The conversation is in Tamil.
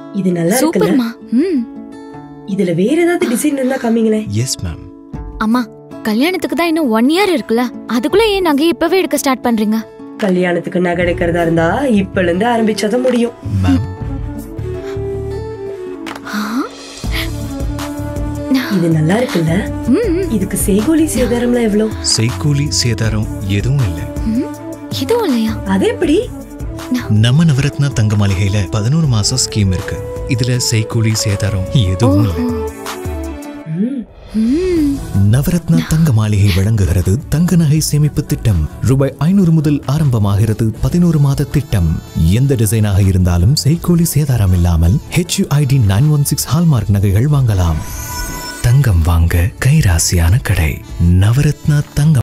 இது நல்லா இருக்குல்ல சூப்பர்மா ம் இதுல வேற ஏதாவது டிசைன் இருந்தா காமிங்களேன் எஸ் மேம் அம்மா கல்யாணத்துக்கு தான் இன்னும் ஒன் இயர் இருக்குல்ல அதுக்குள்ள ஏன் நகையை இப்பவே எடுக்க ஸ்டார்ட் பண்றீங்க கல்யாணத்துக்கு நகை எடுக்கிறதா இருந்தா இப்பல இருந்து ஆரம்பிச்சாதான் முடியும் மேம் ஆ? இது நல்லா இருக்குல்ல ம், ம், இதுக்கு செய்கூலி சேதாரம்லாம் எவ்வளோ செய்கூலி சேதாரம் எதுவும் இல்லை ம். இதுவும் இல்லையா அது எப்படி நம்ம நவரத்னா தங்க மாளிகையில பதினோரு மாசம் ஸ்கீம் இருக்கு இதுல செய்கூலி சேதாரம் எதுவும் இல்லை ம், ம். நவரத்னா தங்க மாளிகை வழங்குகிறது தங்க நகை சேமிப்பு திட்டம் ரூபாய் ஐநூறு முதல் ஆரம்பமாகிறது பதினோரு மாத திட்டம் எந்த டிசைனாக இருந்தாலும் செய்கூலி சேதாரம் இல்லாமல் HUID nine one six hallmark நகைகள் வாங்கலாம் தங்கம் வாங்க கைராசியான கடை நவரத்னா தங்க